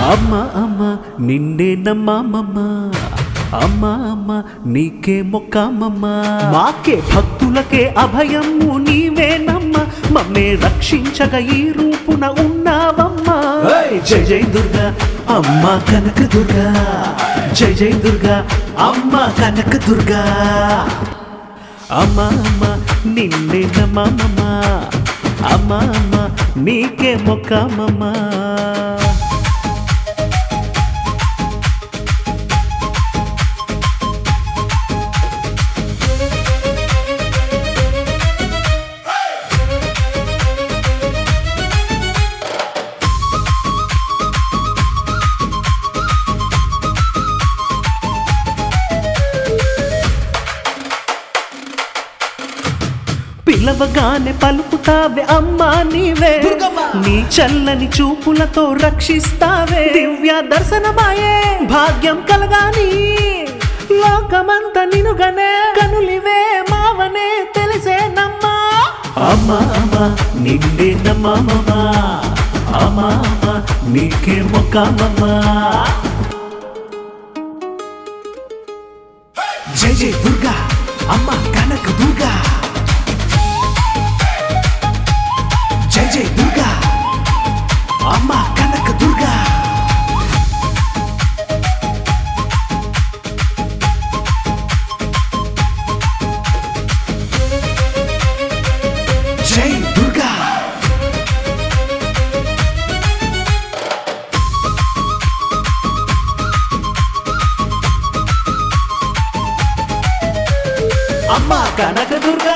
అమ్మ అమ్మ నిన్నే నమ్మమ్మ అమ్మ అమ్మ నీకే మొక్కమమ్మ మాకే భక్తులకే అభయము నీవేనమ్మ మమ్మే రక్షించగ ఈ రూపున ఉన్నావమ్మా జై జై దుర్గా అమ్మ కనక దుర్గా జై జై దుర్గా అమ్మ కనక దుర్గా అమ్మ అమ్మ నిన్నే నమ్మమ్మ అమ్మ అమ్మ నీకే మొక్కమమ్మ పిలవగానే పలుకుతావే అమ్మా నీవే దుర్గమ్మ! నీ చల్లని చూపులతో రక్షిస్తావే దివ్య దర్శనమాయే భాగ్యం కలగాని లోకమంత నినుగనే కనులివే మావనే తెలిసే నమ్మా అమ్మా అమ్మా నిండే నమ్మమ్మా అమ్మా అమ్మా నీకే మొక్కమమ్మా జై జై దుర్గా అమ్మ కనక దుర్గా జై జై దుర్గా అమ్మ కనక దుర్గా జై దుర్గా అమ్మ కనకదుర్గా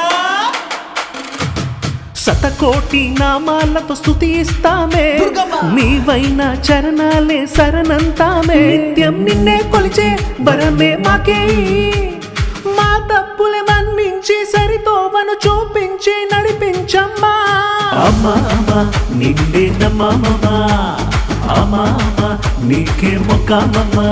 శతకోటి నామాలతో స్తుతిస్తామే దుర్గమ్మ! నీవైన చరణాలే శరణంతామే నిత్యం నిన్నే కొలిచే వరమే మాకే మా తప్పులే మన్నించి సరితోవను చూపించి నడిపించమ్మా అమ్మ అమ్మ నిన్నే నమ్మమ్మా అమ్మ అమ్మ నీకే మొక్కమమ్మా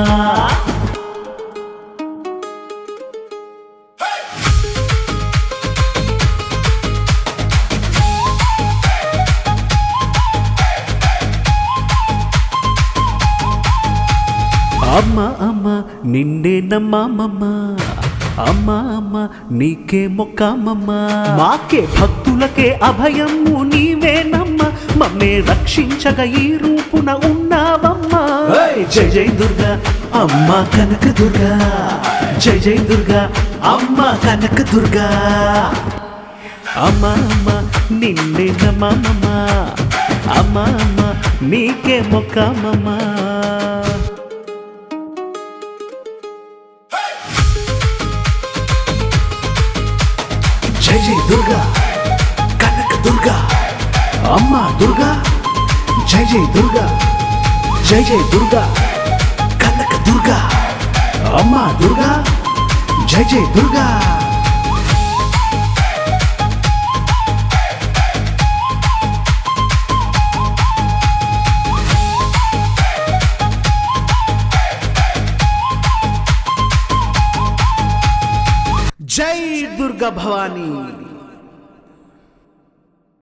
అమ్మ అమ్మ నిన్నే నమ్మమ్మ అమ్మ అమ్మ నీకే మొక్కమమ్మ మాకే భక్తులకే అభయము నీవేనమ్మ మమ్మే రక్షించగ ఈ రూపున ఉన్నావమ్మా జై జై దుర్గా అమ్మ కనక దుర్గా జై జై దుర్గా అమ్మ కనక దుర్గా అమ్మ అమ్మ నిన్నే నమ్మమ్మ అమ్మ అమ్మ నీకే మొక్కమమ్మ జై జై దుర్గా కనక దుర్గా అమ్మ దుర్గా జై జై దుర్గా జై జై దుర్గా కనక దుర్గా అమ్మ దుర్గా జై జై దుర్గా జై దుర్గా భవానీ